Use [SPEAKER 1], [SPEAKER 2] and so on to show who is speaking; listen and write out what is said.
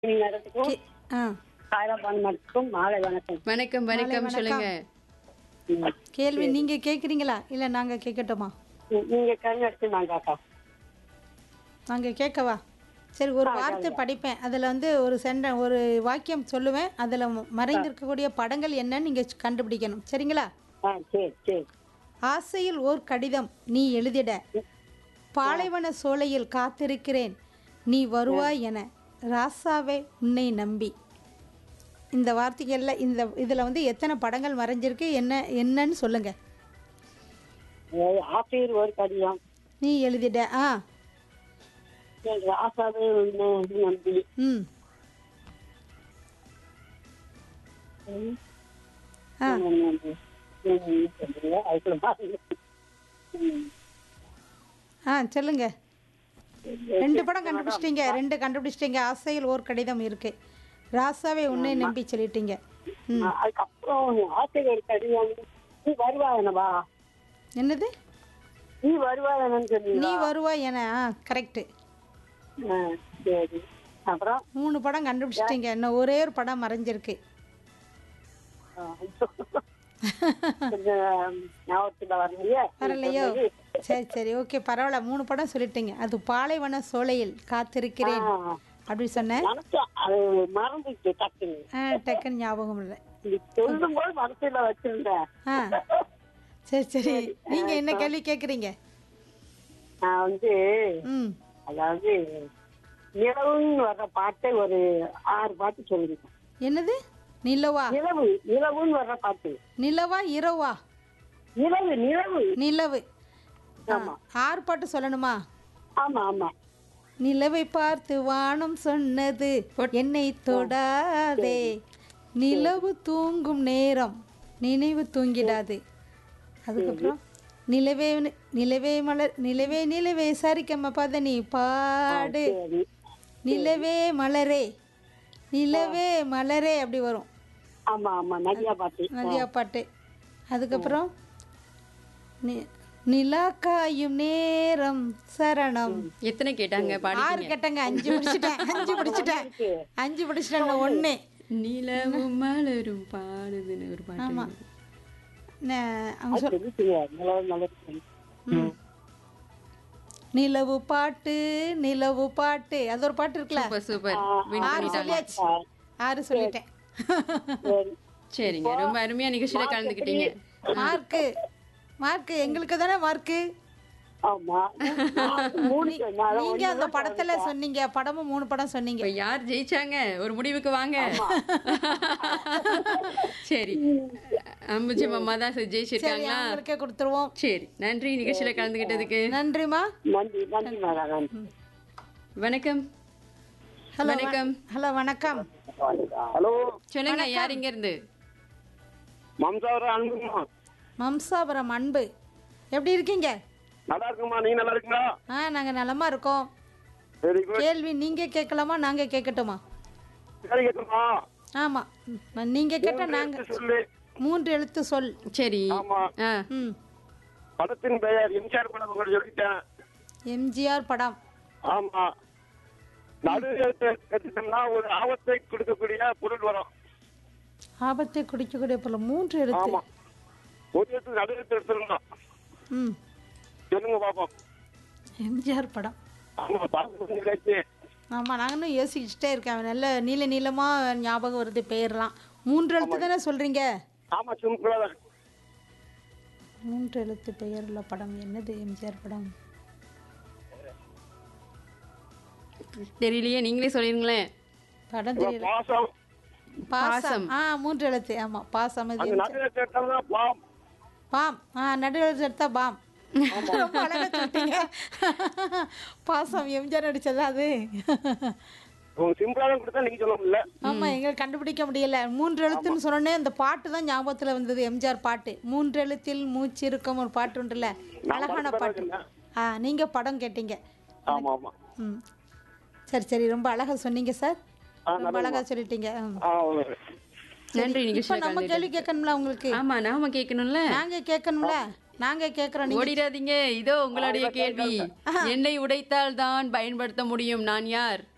[SPEAKER 1] நேரத்துக்கும்
[SPEAKER 2] கே- ஆ
[SPEAKER 1] சாயராபான் மட்டும் மாலை வணக்கம்
[SPEAKER 3] வணக்கம் வணக்கம்
[SPEAKER 2] வணக்கம்.
[SPEAKER 3] சொல்லுங்க
[SPEAKER 1] ம்.
[SPEAKER 2] கேள்வி நீங்க கேக்குறீங்களா இல்ல நாங்க கேட்கட்டுமா
[SPEAKER 1] நீ- நீங்க கண் எடுத்து நான் காக்கா
[SPEAKER 2] நாங்க கேட்கவா சரி ஒரு வார்த்தை படிப்பேன் அதுல வந்து ஒரு சென்ட ஒரு வாக்கியம் சொல்லுவேன் அதுல ம- மறைந்திருக்கக்கூடிய படங்கள் என்னன்னு நீங்க கண்டுபிடிக்கணும் சரிங்களா
[SPEAKER 1] ஆ சரி சரி
[SPEAKER 2] ஆசையில் ஓர் கடிதம் நீ எழுதிட பாலைவன சோலையில் காத்திருக்கிறேன் நீ வருவாய் என ராசாவே உன்னை நம்பி இந்த வார்த்தைகள்ல இந்த இதுல வந்து எத்தனை படங்கள் மறைஞ்சிருக்கு என்ன என்னன்னு சொல்லுங்க
[SPEAKER 1] அதாவது ஆசிரியர் ஒரு கடிதம்
[SPEAKER 2] நீ எழுதிட ஆ
[SPEAKER 1] என் ராசாவே ஒண்ணு நம்பி
[SPEAKER 2] ம்
[SPEAKER 1] ம்.
[SPEAKER 2] ஆ
[SPEAKER 1] ம், ம், ம், சொல்றீங்க. அதுக்குள்ள பாருங்க. ம்.
[SPEAKER 2] ஆ சொல்லுங்க ரெண்டு படம் கண்டுபிடிச்சிட்டீங்க ரெண்டு கண்டுபிடிச்சிட்டீங்க ஆசையில் ஓர் கடிதம் இருக்கு ராசாவே உன்னை நம்பி சொல்லிட்டீங்க ம்
[SPEAKER 1] ஆ, அதுக்கப்புறம் ஆசிரியர் கடிதம் நீ வருவாயனவா
[SPEAKER 2] என்னது
[SPEAKER 1] நீ வருவாயனன்னு
[SPEAKER 2] நீ
[SPEAKER 1] சொன்னீங்களா
[SPEAKER 2] வருவாய் என ஆ கரெக்டு
[SPEAKER 1] ஆ, சரி அப்புறம்
[SPEAKER 2] மூணு படம் கண்டுபிடிச்சிட்டீங்க இன்னும் ஒரே ஒரு படம் மறைஞ்சிருக்கு
[SPEAKER 1] ஆ, கொஞ்சம் ஞாபகத்துல வரலையே
[SPEAKER 2] வரலையோ சரி சரி ஓகே பரவாயில்ல மூணு படம் சொல்லிட்டீங்க அது பாலைவன சோலையில் காத்திருக்கிறேன்
[SPEAKER 1] ஆ,
[SPEAKER 2] அப்படி சொன்னேன்
[SPEAKER 1] நினைச்சேன் அது மறந்துச்சு டக்குன்னு
[SPEAKER 2] ஆ டக்குன்னு ஞாபகம் இல்லை
[SPEAKER 1] நீ சொல்லும் போது மனசுல வச்சிருந்தேன்
[SPEAKER 2] ஆ சரி சரி நீங்க என்ன கேள்வி கேட்குறீங்க
[SPEAKER 1] நான் வந்து
[SPEAKER 2] ம்
[SPEAKER 1] அதாவது நிலவுன்னு வர்ற பாட்டை ஒரு ஆறு பாட்டு சொல்லுங்க
[SPEAKER 2] என்னது நிலவா
[SPEAKER 1] நிலவு நிலவுன்னு வர்ற பாட்டு
[SPEAKER 2] நிலவா இரவா
[SPEAKER 1] நிலவு நிலவு
[SPEAKER 2] நிலவு ஆ,
[SPEAKER 1] ஆமா.
[SPEAKER 2] ஆறு பாட்டு சொல்லணுமா
[SPEAKER 1] ஆமா ஆமா
[SPEAKER 2] நிலவை பார்த்து வானம் சொன்னது என்னை தொடாதே நிலவு தூங்கும் நேரம் நினைவு தூங்கிடாது அதுக்கப்புறம் நிலவே நிலவே மலர் நிலவே நிலவே சரிக்கம்ம பத நீ பாடு
[SPEAKER 1] சரி
[SPEAKER 2] நிலவே மலரே நிலவே மலரே அப்படி வரும்
[SPEAKER 1] ஆமா ஆமா நிறைய பாட்டு
[SPEAKER 2] நதியா பாட்டு அதுக்கப்புறம் நி- நிலா காயும் நேரம் சரணம்
[SPEAKER 3] எத்தனை கேட்டாங்க பாடி
[SPEAKER 2] ஆறு கேட்டங்க அஞ்சு முடிச்சிட்டேன் அஞ்சு முடிச்சிட்டேன் அஞ்சு முடிச்சிட்டேன் இன்னும் ஒண்ணு
[SPEAKER 3] நிலவும் மலரும் பாடுதுன்னு ஒரு பாட்டு
[SPEAKER 2] ஆமா
[SPEAKER 3] இருக்கு.
[SPEAKER 2] நே- அவங்க சொல்
[SPEAKER 1] தெரிஞ்சுங்க நிலவு மலர்
[SPEAKER 2] ம். நிலவு பாட்டு நிலவு பாட்டு அது ஒரு பாட்டு இருக்குல்ல
[SPEAKER 3] சூப்பர் சூப்பர் வின்
[SPEAKER 2] ஆறு
[SPEAKER 3] பண்ணிட்டாங்க
[SPEAKER 2] சொல்லியாச்சு ஆறு சொல்லிட்டேன்
[SPEAKER 1] சரி
[SPEAKER 3] சரிங்க ரொம்ப அருமையா நிகழ்ச்சியில கலந்துக்கிட்டீங்க
[SPEAKER 2] மார்க்கு மார்க்கு எங்களுக்கு தானே மார்க்கு
[SPEAKER 1] ஆமா மூணு நான்
[SPEAKER 2] நீங்க அந்த படத்துல சொன்னீங்க படமும் மூணு படம் சொன்னீங்க
[SPEAKER 3] இப்ப யார் ஜெயிச்சாங்க ஒரு முடிவுக்கு வாங்க சரி அம்புஜி அம்மா தான்
[SPEAKER 2] சரி
[SPEAKER 3] ஜெயிச்சிருக்காங்களா
[SPEAKER 2] அவங்களுக்கே கொடுத்துருவோம்
[SPEAKER 3] சரி நன்றி நிகழ்ச்சியில கலந்துக்கிட்டதுக்கு
[SPEAKER 2] நன்றிமா
[SPEAKER 1] நன்றி நன்றி மேடம் நன்றி
[SPEAKER 3] வணக்கம்
[SPEAKER 2] ஹலோ
[SPEAKER 3] வணக்கம்
[SPEAKER 2] ஹலோ வணக்கம்
[SPEAKER 4] ஹலோ
[SPEAKER 3] சொல்லுங்க யார் இங்க இருந்து
[SPEAKER 4] மம்சாவர அன்புமா
[SPEAKER 2] மம்சாபுரம் அன்பு எப்படி இருக்கீங்க
[SPEAKER 4] நல்லா இருக்குமா நீங்க நல்லா இருக்கீங்களா
[SPEAKER 2] ஆ நாங்க நலமா இருக்கோம்
[SPEAKER 4] வெரி குட்
[SPEAKER 2] கேள்வி நீங்க கேட்கலாமா நாங்க கேட்கட்டுமா
[SPEAKER 4] சரி கேட்குமா
[SPEAKER 2] ஆமா ம், நீங்க கேட்ட நாங்க
[SPEAKER 4] சொல்லு
[SPEAKER 2] மூன்று எழுத்து சொல்
[SPEAKER 3] சரி
[SPEAKER 4] ஆமா
[SPEAKER 3] ஆ
[SPEAKER 2] ம்
[SPEAKER 4] படத்தின் பெயர் எம்ஜிஆர் படம் உங்களுக்கு சொல்லிட்டேன்
[SPEAKER 2] எம்ஜிஆர் படம்
[SPEAKER 4] ஆமா நடு எழுத்து எடுத்துட்டோம்னா ஒரு ஆபத்தை கொடுக்கக்கூடிய பொருள் வரும்
[SPEAKER 2] ஆபத்தை குடிக்கக்கூடிய பொருள் மூன்று எழுத்து
[SPEAKER 4] ஆமா ஒரு எழுத்து நடு எழுத்து எடுத்துடணும்
[SPEAKER 2] ம்
[SPEAKER 4] சொல்லுங்க பாப்போம்
[SPEAKER 2] எம்ஜிஆர் படம்
[SPEAKER 4] ஆமா பார்த்து நிகழ்ச்சி
[SPEAKER 2] ஆமா நாங்க இன்னும் யோசிச்சுட்டே இருக்கேன் நல்ல நீல நீளமா ஞாபகம் வருது பெயர்லாம் மூன்று எழுத்து தானே சொல்றீங்க
[SPEAKER 4] ஆமா சிம்பிளா தான்
[SPEAKER 2] மூன்று எழுத்து பெயருள்ள படம் என்னது எம்ஜிஆர் படம்
[SPEAKER 3] தெரியலையே நீங்களே சொல்லிருங்களேன்
[SPEAKER 2] படம் தெரியல
[SPEAKER 4] பாசம்
[SPEAKER 2] பாசம் ஆ மூன்று எழுத்து ஆமா பாசம் இது
[SPEAKER 4] அந்த நடு எழுத்து எடுத்தோம்னா பாம்
[SPEAKER 2] பாம் ஆ நடு எழுத்து எடுத்தா பாம் ரொம்ப அழகா சொல்லிட்டீங்க பாசம் எம்ஜிஆர் நடிச்சதா அது
[SPEAKER 4] உங்க சிம்பிளா தான் கொடுத்தா நீங்க சொல்ல முடியல
[SPEAKER 2] ஆமா எங்களுக்கு கண்டுபிடிக்க முடியல மூன்று எழுத்துன்னு சொன்னோடனே அந்த பாட்டு தான் ஞாபகத்துல வந்தது எம்ஜிஆர் பாட்டு மூன்று எழுத்தில் மூச்சு இருக்கும் ஒரு பாட்டு உண்டுல்ல அழகான பாட்டு ஆ நீங்க படம் கேட்டீங்க
[SPEAKER 4] ஆமா ஆமா
[SPEAKER 2] ம் சரி சரி ரொம்ப அழகா சொன்னீங்க சார்
[SPEAKER 4] ஆ,
[SPEAKER 2] ரொம்ப அழகா சொல்லிட்டீங்க ம்.
[SPEAKER 4] ஆ ஓகே
[SPEAKER 3] நன்றி
[SPEAKER 2] இப்ப
[SPEAKER 3] நிகழ்ச்சியில
[SPEAKER 2] நம்ம கேள்வி கேட்கணும்ல உங்களுக்கு
[SPEAKER 3] ஆமா நாம கேட்கணும்ல
[SPEAKER 2] நாங்க கேட்கணும்ல நாங்க கேட்கறோம் நீங்க
[SPEAKER 3] ஓடிடாதீங்க இதோ உங்களுடைய கேள்வி என்னை உடைத்தால் தான் பயன்படுத்த முடியும் நான் யார்